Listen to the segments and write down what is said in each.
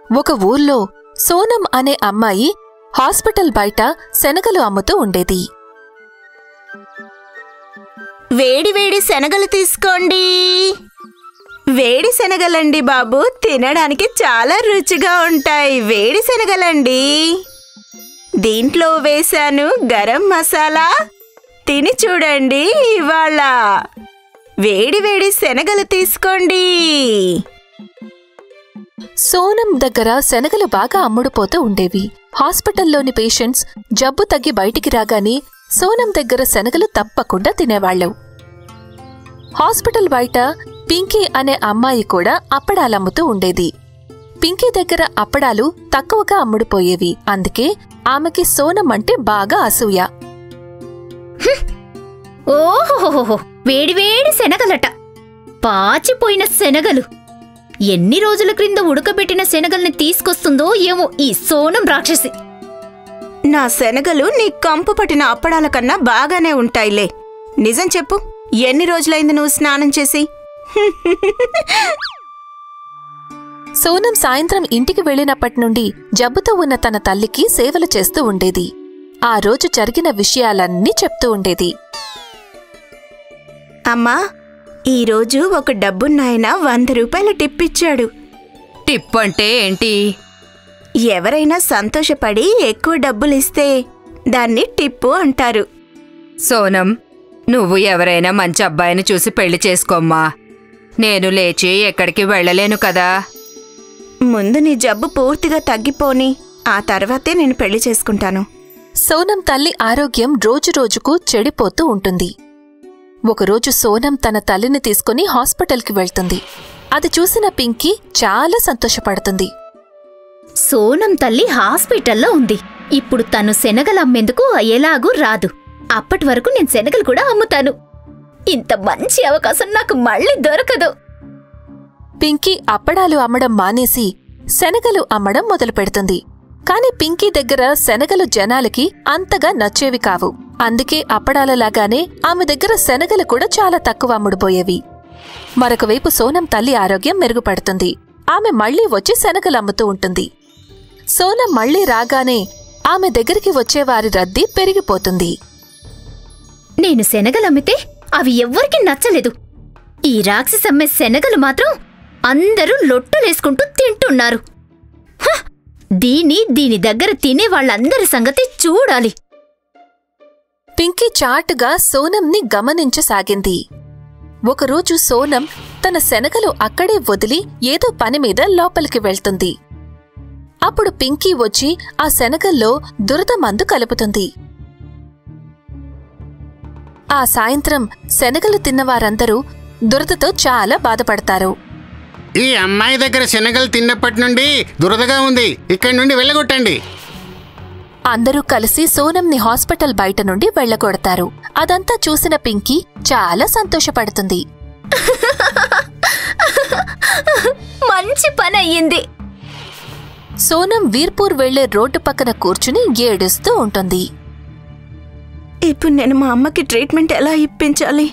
ఒక ఊర్లో సోనం అనే అమ్మాయి హాస్పిటల్ బయట శనగలు అమ్ముతూ ఉండేది వేడి వేడి శనగలు తీసుకోండి వేడి శనగలండి బాబు తినడానికి చాలా రుచిగా ఉంటాయి వేడి శనగలండి దీంట్లో వేశాను గరం మసాలా తిని చూడండి ఇవాళ వేడి వేడి శనగలు తీసుకోండి సోనం దగ్గర శనగలు బాగా అమ్ముడుపోతూ ఉండేవి హాస్పిటల్లోని పేషెంట్స్ జబ్బు తగ్గి బయటికి రాగానే సోనం దగ్గర శనగలు తప్పకుండా తినేవాళ్ళు హాస్పిటల్ బయట పింకీ అనే అమ్మాయి కూడా అప్పడాలమ్ముతూ ఉండేది పింకీ దగ్గర అప్పడాలు తక్కువగా అమ్ముడుపోయేవి అందుకే ఆమెకి సోనం అంటే బాగా అసూయ ఓహోహోహో వేడివేడి శనగలట పాచిపోయిన శనగలు ఎన్ని రోజుల క్రింద ఉడకబెట్టిన శనగల్ని తీసుకొస్తుందో ఏమో ఈ సోనం రాక్షసి నా శనగలు నీ కంపు పట్టిన అప్పడాల కన్నా బాగానే ఉంటాయిలే నిజం చెప్పు ఎన్ని రోజులైంది నువ్వు స్నానం చేసి సోనం సాయంత్రం ఇంటికి వెళ్ళినప్పటి నుండి జబ్బుతో ఉన్న తన తల్లికి సేవలు చేస్తూ ఉండేది ఆ రోజు జరిగిన విషయాలన్నీ చెప్తూ ఉండేది అమ్మా ఈరోజు ఒక డబ్బున్నాయన వంద రూపాయల టిప్ ఇచ్చాడు టిప్ అంటే ఏంటి ఎవరైనా సంతోషపడి ఎక్కువ డబ్బులు ఇస్తే దాన్ని టిప్పు అంటారు సోనం నువ్వు ఎవరైనా మంచి అబ్బాయిని చూసి పెళ్లి చేసుకోమ్మా నేను లేచి ఎక్కడికి వెళ్ళలేను కదా ముందు నీ జబ్బు పూర్తిగా తగ్గిపోని ఆ తర్వాతే నేను పెళ్లి చేసుకుంటాను సోనం తల్లి ఆరోగ్యం రోజురోజుకు చెడిపోతూ ఉంటుంది ఒకరోజు సోనం తన తల్లిని తీసుకుని హాస్పిటల్కి వెళ్తుంది అది చూసిన పింకీ చాలా సంతోషపడుతుంది సోనం తల్లి హాస్పిటల్లో ఉంది ఇప్పుడు తను శనగలు అమ్మేందుకు ఎలాగూ రాదు అప్పటి వరకు నేను శనగలు కూడా అమ్ముతాను ఇంత మంచి అవకాశం నాకు మళ్ళీ దొరకదు పింకీ అప్పడాలు అమ్మడం మానేసి శనగలు అమ్మడం మొదలుపెడుతుంది కాని పింకీ దగ్గర శనగలు జనాలకి అంతగా నచ్చేవి కావు అందుకే అప్పడాలలాగానే ఆమె దగ్గర శనగలు కూడా చాలా తక్కువ అమ్ముడుపోయేవి మరొకవైపు సోనం తల్లి ఆరోగ్యం మెరుగుపడుతుంది ఆమె మళ్లీ వచ్చి శనగలు అమ్ముతూ ఉంటుంది సోనం మళ్లీ రాగానే ఆమె దగ్గరికి వచ్చేవారి రద్దీ పెరిగిపోతుంది నేను శనగలు అమ్మితే అవి ఎవ్వరికీ నచ్చలేదు ఈ రాక్షసి అమ్మే శనగలు మాత్రం అందరూ లొట్టలేసుకుంటూ తింటున్నారు హ! దీని దీని దగ్గర తినే వాళ్ళందరి సంగతి చూడాలి పింకీ చాటుగా సోనంని గమనించసాగింది ఒకరోజు సోనం తన శనగలు అక్కడే వదిలి ఏదో పని మీద లోపలికి వెళ్తుంది అప్పుడు పింకీ వచ్చి ఆ శనగల్లో దురద మందు కలుపుతుంది ఆ సాయంత్రం శనగలు తిన్నవారందరూ దురదతో చాలా బాధపడతారు ఈ అమ్మాయి దగ్గర శనగలు తిన్నప్పటి నుండి దురదగా ఉంది ఇక్కడి నుండి వెళ్ళగొట్టండి అందరూ కలిసి సోనంని హాస్పిటల్ బయట నుండి వెళ్ళగొడతారు అదంతా చూసిన పింకీ చాలా సంతోషపడుతుంది మంచి పని అయ్యింది సోనం వీర్పూర్ వెళ్లే రోడ్డు పక్కన కూర్చుని ఏడుస్తూ ఉంటుంది ఇప్పుడు నేను మా అమ్మకి ట్రీట్మెంట్ ఎలా ఇప్పించాలి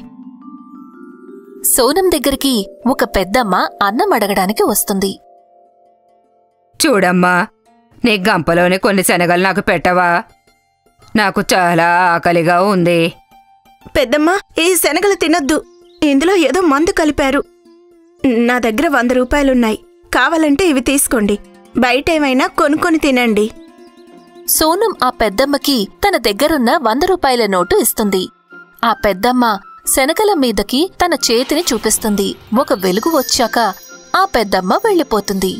సోనం దగ్గరికి ఒక పెద్దమ్మ అన్నం అడగడానికి వస్తుంది చూడమ్మా నీ గంపలోని కొన్ని శనగలు నాకు పెట్టవా నాకు చాలా ఆకలిగా ఉంది పెద్దమ్మ ఈ శనగలు తినొద్దు ఇందులో ఏదో మందు కలిపారు నా దగ్గర వంద రూపాయలున్నాయి కావాలంటే ఇవి తీసుకోండి బయట ఏమైనా కొనుక్కొని తినండి సోనం ఆ పెద్దమ్మకి తన దగ్గరున్న వంద రూపాయల నోటు ఇస్తుంది ఆ పెద్దమ్మ శనగల మీదకి తన చేతిని చూపిస్తుంది ఒక వెలుగు వచ్చాక ఆ పెద్దమ్మ వెళ్ళిపోతుంది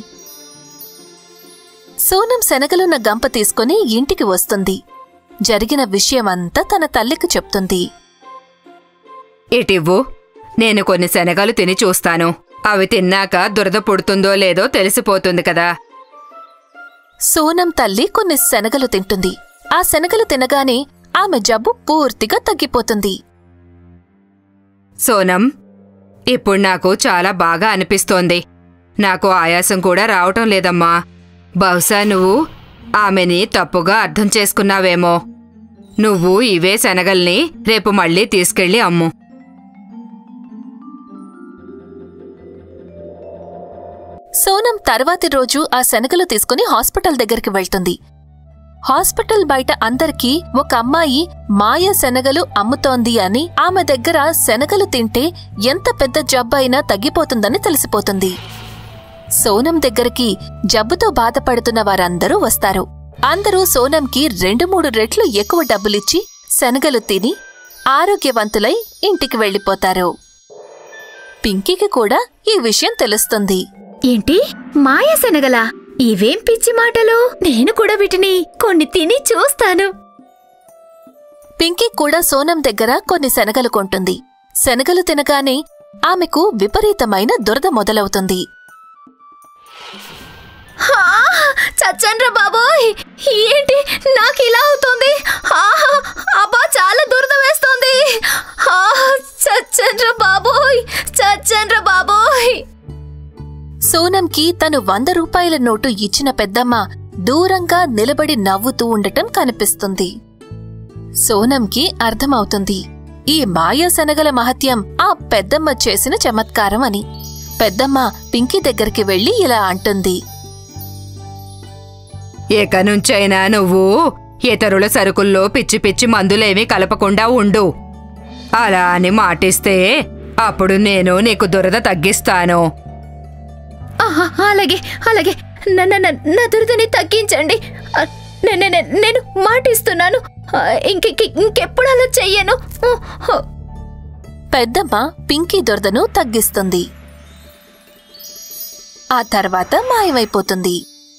సోనం శనగలున్న గంప తీసుకుని ఇంటికి వస్తుంది జరిగిన విషయమంతా తన తల్లికి చెప్తుంది ఇటివ్వు నేను కొన్ని శనగలు తిని చూస్తాను అవి తిన్నాక దురద పుడుతుందో లేదో తెలిసిపోతుంది కదా సోనం తల్లి కొన్ని శనగలు తింటుంది ఆ శనగలు తినగానే ఆమె జబ్బు పూర్తిగా తగ్గిపోతుంది సోనం ఇప్పుడు నాకు చాలా బాగా అనిపిస్తోంది నాకు ఆయాసం కూడా రావటం లేదమ్మా బహుశా నువ్వు ఆమెని తప్పుగా అర్థం చేసుకున్నావేమో నువ్వు ఇవే శనగల్ని రేపు మళ్ళీ తీసుకెళ్ళి అమ్ము సోనం తర్వాతి రోజు ఆ శనగలు తీసుకుని హాస్పిటల్ దగ్గరికి వెళ్తుంది హాస్పిటల్ బయట అందరికీ ఒక అమ్మాయి మాయ శనగలు అమ్ముతోంది అని ఆమె దగ్గర శనగలు తింటే ఎంత పెద్ద జబ్బు అయినా తగ్గిపోతుందని తెలిసిపోతుంది సోనం దగ్గరికి జబ్బుతో బాధపడుతున్న వారందరూ వస్తారు అందరూ సోనంకి రెండు మూడు రెట్లు ఎక్కువ డబ్బులిచ్చి శనగలు తిని ఆరోగ్యవంతులై ఇంటికి వెళ్ళిపోతారు పింకీకి కూడా ఈ విషయం తెలుస్తుంది ఏంటి మాయ శనగలా ఇవేం పిచ్చి మాటలు నేను కూడా వీటిని కొన్ని తిని చూస్తాను పింకీ కూడా సోనం దగ్గర కొన్ని శనగలు కొంటుంది శనగలు తినగానే ఆమెకు విపరీతమైన దురద మొదలవుతుంది హా! చచ్చండ్రా బాబోయ్ ఏంటి నాకు ఇలా అవుతుంది ఆహా! అబ్బా చాలా దురద వేస్తోంది ఆహా! చచ్చండ్రా బాబోయ్ చచ్చండ్రా బాబోయ్ సోనంకి తను వంద రూపాయల నోటు ఇచ్చిన పెద్దమ్మ దూరంగా నిలబడి నవ్వుతూ ఉండటం కనిపిస్తుంది సోనంకి అర్థమవుతుంది ఈ మాయా శనగల మహత్యం ఆ పెద్దమ్మ చేసిన చమత్కారం అని పెద్దమ్మ పింకీ దగ్గరికి వెళ్లి ఇలా అంటుంది ఇక నుంచైనా నువ్వు ఇతరుల సరుకుల్లో పిచ్చి పిచ్చి మందులేమీ కలపకుండా ఉండు అలా అని మాటిస్తే అప్పుడు నేను నీకు దురద తగ్గిస్తాను ఆహా! అలాగే అలాగే న- న- న- నా దురదని తగ్గించండి ఆ, నే- నే- నే- నేను మాటిస్తున్నాను ఆ, ఇంక ఇంక- ఇంకెప్పుడు అలా చెయ్యను ఓ, ఓ. పెద్దమ్మ పింకీ దురదను తగ్గిస్తుంది ఆ తర్వాత మాయమైపోతుంది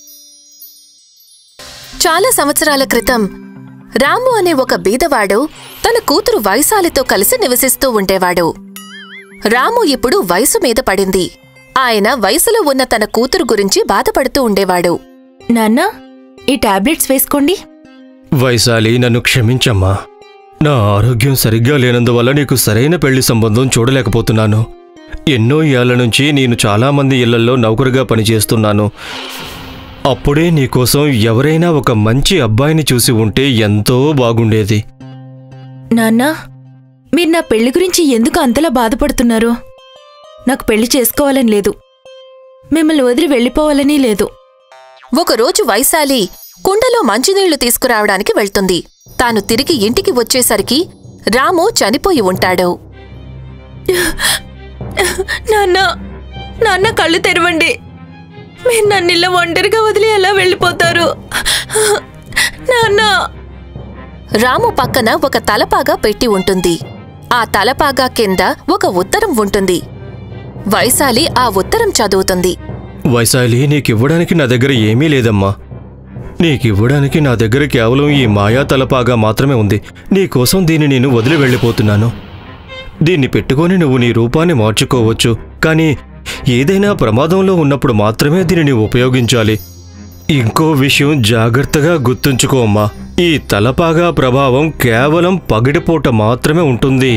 చాలా సంవత్సరాల క్రితం రాము అనే ఒక బీదవాడు తన కూతురు వైశాలితో కలిసి నివసిస్తూ ఉండేవాడు రాము ఇప్పుడు వయసు మీద పడింది ఆయన వయసులో ఉన్న తన కూతురు గురించి బాధపడుతూ ఉండేవాడు నాన్న ఈ టాబ్లెట్స్ వేసుకోండి వైశాలి నన్ను క్షమించమ్మా నా ఆరోగ్యం సరిగ్గా లేనందువల్ల నీకు సరైన పెళ్లి సంబంధం చూడలేకపోతున్నాను ఎన్నో ఏళ్ల నుంచి నేను చాలామంది ఇళ్లల్లో నౌకరుగా పనిచేస్తున్నాను అప్పుడే నీకోసం ఎవరైనా ఒక మంచి అబ్బాయిని చూసి ఉంటే ఎంతో బాగుండేది నాన్న మీరు నా పెళ్లి గురించి ఎందుకు అంతలా బాధపడుతున్నారు నాకు పెళ్లి చేసుకోవాలని లేదు మిమ్మల్ని వదిలి వెళ్ళిపోవాలని లేదు ఒకరోజు వైశాలి కుండలో మంచినీళ్లు తీసుకురావడానికి వెళ్తుంది తాను తిరిగి ఇంటికి వచ్చేసరికి రాము చనిపోయి ఉంటాడు నాన్న నాన్న కళ్ళు తెరవండి మీరు నన్ను ఇలా ఒంటరిగా వదిలి ఎలా వెళ్ళిపోతారు నాన్న రాము పక్కన ఒక తలపాగా పెట్టి ఉంటుంది ఆ తలపాగా కింద ఒక ఉత్తరం ఉంటుంది వైశాలి ఆ ఉత్తరం చదువుతుంది వైశాలి నీకివ్వడానికి నా దగ్గర ఏమీ లేదమ్మా నీకివ్వడానికి నా దగ్గర కేవలం ఈ మాయా తలపాగా మాత్రమే ఉంది నీకోసం దీన్ని నేను వదిలి వెళ్ళిపోతున్నాను దీన్ని పెట్టుకొని నువ్వు నీ రూపాన్ని మార్చుకోవచ్చు కానీ ఏదైనా ప్రమాదంలో ఉన్నప్పుడు మాత్రమే దీనిని ఉపయోగించాలి ఇంకో విషయం జాగ్రత్తగా గుర్తుంచుకో అమ్మా ఈ తలపాగా ప్రభావం కేవలం పగిడిపూట మాత్రమే ఉంటుంది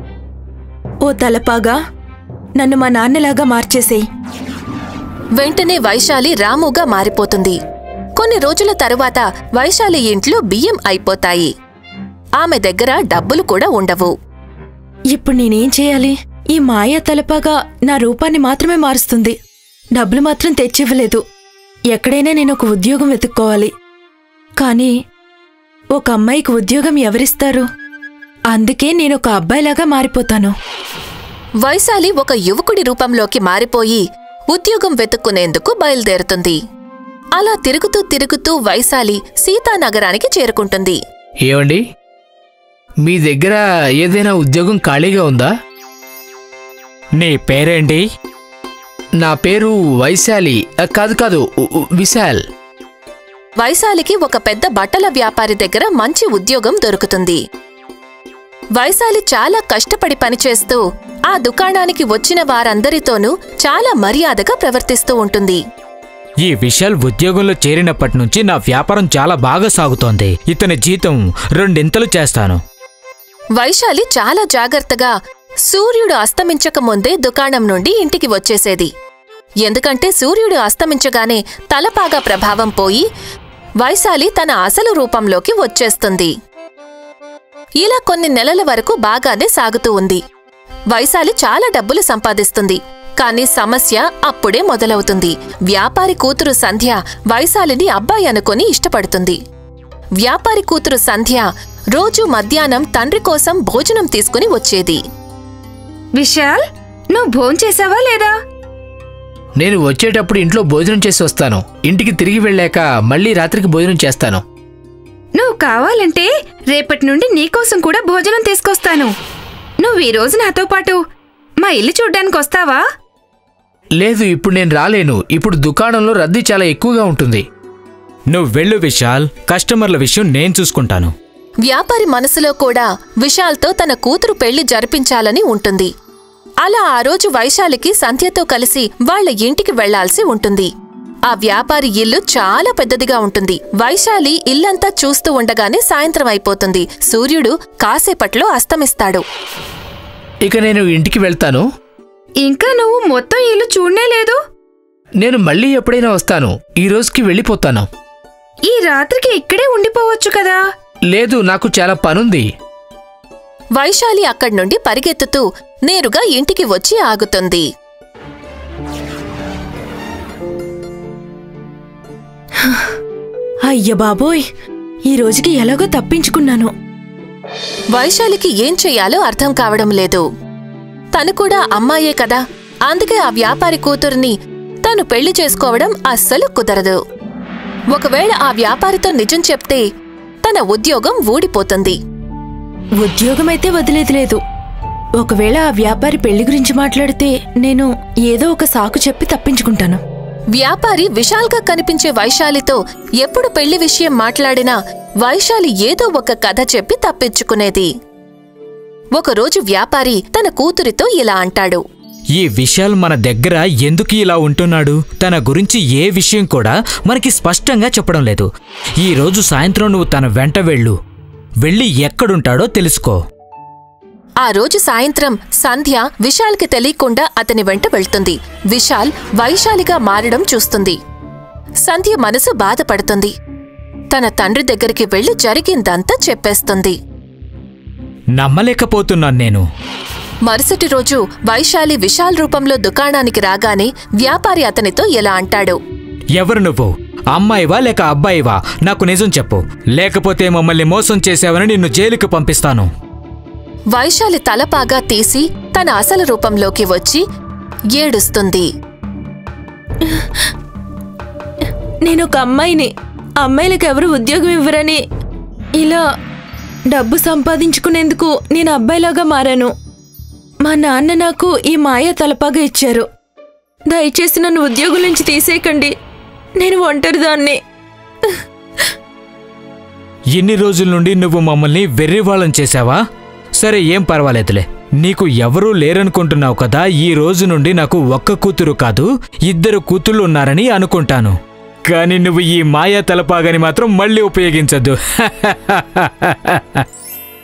ఓ తలపాగా నన్ను మా నాన్నలాగా మార్చేసేయ్ వెంటనే వైశాలి రాముగా మారిపోతుంది కొన్ని రోజుల తరువాత వైశాలి ఇంట్లో బియ్యం అయిపోతాయి ఆమె దగ్గర డబ్బులు కూడా ఉండవు ఇప్పుడు నేనేం చేయాలి ఈ మాయా తలపాగా నా రూపాన్ని మాత్రమే మారుస్తుంది డబ్బులు మాత్రం తెచ్చివ్వలేదు ఎక్కడైనా నేను ఒక ఉద్యోగం వెతుక్కోవాలి కానీ ఒక అమ్మాయికి ఉద్యోగం ఎవరిస్తారు అందుకే నేను ఒక అబ్బాయిలాగా మారిపోతాను వైశాలి ఒక యువకుడి రూపంలోకి మారిపోయి ఉద్యోగం వెతుక్కునేందుకు బయలుదేరుతుంది అలా తిరుగుతూ తిరుగుతూ వైశాలి సీతానగరానికి చేరుకుంటుంది ఏమండి మీ దగ్గర ఏదైనా ఉద్యోగం ఖాళీగా ఉందా నీ పేరేంటి నా పేరు వైశాలి అ, కాదు కాదు ఉ- ఉ- విశాల్ వైశాలికి ఒక పెద్ద బట్టల వ్యాపారి దగ్గర మంచి ఉద్యోగం దొరుకుతుంది వైశాలి చాలా కష్టపడి పనిచేస్తూ ఆ దుకాణానికి వచ్చిన వారందరితోనూ చాలా మర్యాదగా ప్రవర్తిస్తూ ఉంటుంది ఈ విశాల్ ఉద్యోగంలో చేరినప్పటి నుంచి నా వ్యాపారం చాలా బాగా సాగుతోంది ఇతని జీతం రెండింతలు చేస్తాను వైశాలి చాలా జాగ్రత్తగా సూర్యుడు అస్తమించక ముందే దుకాణం నుండి ఇంటికి వచ్చేసేది ఎందుకంటే సూర్యుడు అస్తమించగానే తలపాగా ప్రభావం పోయి వైశాలి తన అసలు రూపంలోకి వచ్చేస్తుంది ఇలా కొన్ని నెలల వరకు బాగానే సాగుతూ ఉంది వైశాలి చాలా డబ్బులు సంపాదిస్తుంది కాని సమస్య అప్పుడే మొదలవుతుంది వ్యాపారి కూతురు సంధ్య వైశాలిని అబ్బాయి అనుకొని ఇష్టపడుతుంది వ్యాపారి కూతురు సంధ్య రోజు మధ్యాహ్నం తండ్రి కోసం భోజనం తీసుకుని వచ్చేది విశాల్ నువ్వు భోంచేసావా లేదా నేను వచ్చేటప్పుడు ఇంట్లో భోజనం చేసి వస్తాను ఇంటికి తిరిగి వెళ్ళాక మళ్ళీ రాత్రికి భోజనం చేస్తాను నువ్వు కావాలంటే రేపటి నుండి నీకోసం కూడా భోజనం తీసుకొస్తాను నువ్వు ఈ రోజు నాతో పాటు మా ఇల్లు చూడ్డానికి వస్తావా లేదు ఇప్పుడు నేను రాలేను ఇప్పుడు దుకాణంలో రద్దీ చాలా ఎక్కువగా ఉంటుంది నువ్వు వెళ్ళు విశాల్ కస్టమర్ల విషయం నేను చూసుకుంటాను వ్యాపారి మనసులో కూడా విశాల్తో తన కూతురు పెళ్లి జరిపించాలని ఉంటుంది అలా ఆ రోజు వైశాలికి సంధ్యతో కలిసి వాళ్ళ ఇంటికి వెళ్లాల్సి ఉంటుంది ఆ వ్యాపారి ఇల్లు చాలా పెద్దదిగా ఉంటుంది వైశాలి ఇల్లంతా చూస్తూ ఉండగానే సాయంత్రం అయిపోతుంది సూర్యుడు కాసేపట్లో అస్తమిస్తాడు ఇక నేను ఇంటికి వెళ్తాను ఇంకా నువ్వు మొత్తం ఇల్లు చూడనే లేదు నేను మళ్ళీ ఎప్పుడైనా వస్తాను ఈ రోజుకి వెళ్ళిపోతాను ఈ రాత్రికి ఇక్కడే ఉండిపోవచ్చు కదా లేదు నాకు చాలా పనుంది వైశాలి అక్కడి నుండి పరిగెత్తుతూ నేరుగా ఇంటికి వచ్చి ఆగుతుంది అయ్య బాబోయ్ ఈ రోజుకి ఎలాగో తప్పించుకున్నాను వైశాలికి ఏం చెయ్యాలో అర్థం కావడం లేదు తను కూడా అమ్మాయే కదా అందుకే ఆ వ్యాపారి కూతుర్ని తను పెళ్లి చేసుకోవడం అస్సలు కుదరదు ఒకవేళ ఆ వ్యాపారితో నిజం చెప్తే తన ఉద్యోగం ఊడిపోతుంది ఉద్యోగమైతే వదిలేది లేదు ఒకవేళ ఆ వ్యాపారి పెళ్లి గురించి మాట్లాడితే నేను ఏదో ఒక సాకు చెప్పి తప్పించుకుంటాను వ్యాపారి విశాల్గా కనిపించే వైశాలితో ఎప్పుడు పెళ్లి విషయం మాట్లాడినా వైశాలి ఏదో ఒక కథ చెప్పి తప్పించుకునేది ఒకరోజు వ్యాపారి తన కూతురితో ఇలా అంటాడు ఈ విశాల్ మన దగ్గర ఎందుకు ఇలా ఉంటున్నాడు తన గురించి ఏ విషయం కూడా మనకి స్పష్టంగా చెప్పడం లేదు ఈ రోజు సాయంత్రం నువ్వు తన వెంట వెళ్ళు వెళ్ళి ఎక్కడుంటాడో తెలుసుకో ఆ రోజు సాయంత్రం సంధ్య విశాల్కి తెలియకుండా అతని వెంట వెళ్తుంది విశాల్ వైశాలిగా మారడం చూస్తుంది సంధ్య మనసు బాధపడుతుంది తన తండ్రి దగ్గరికి వెళ్లి జరిగిందంతా చెప్పేస్తుంది నమ్మలేకపోతున్నాను నేను మరుసటి రోజు వైశాలి విశాల్ రూపంలో దుకాణానికి రాగానే వ్యాపారి అతనితో ఇలా అంటాడు ఎవరు నువ్వు అమ్మాయివా లేక అబ్బాయివా నాకు నిజం చెప్పు లేకపోతే మమ్మల్ని మోసం చేసావని నిన్ను జైలుకి పంపిస్తాను వైశాలి తలపాగా తీసి తన అసలు రూపంలోకి వచ్చి ఏడుస్తుంది నేను ఒక అమ్మాయిని అమ్మాయిలకు ఎవరు ఉద్యోగం ఇవ్వరని ఇలా డబ్బు సంపాదించుకునేందుకు నేను అబ్బాయిలాగా మారాను మా నాన్న నాకు ఈ మాయ తలపాగా ఇచ్చారు దయచేసి నన్ను ఉద్యోగం నుంచి తీసేయకండి నేను ఒంటరిదాన్ని ఇన్ని రోజుల నుండి నువ్వు మమ్మల్ని వెర్రివాళ్ళం చేశావా సరే ఏం పర్వాలేదులే నీకు ఎవరూ లేరనుకుంటున్నావు కదా ఈ రోజు నుండి నాకు ఒక్క కూతురు కాదు ఇద్దరు కూతుళ్ళు ఉన్నారని అనుకుంటాను కానీ నువ్వు ఈ మాయా తలపాగని మాత్రం మళ్ళీ ఉపయోగించద్దు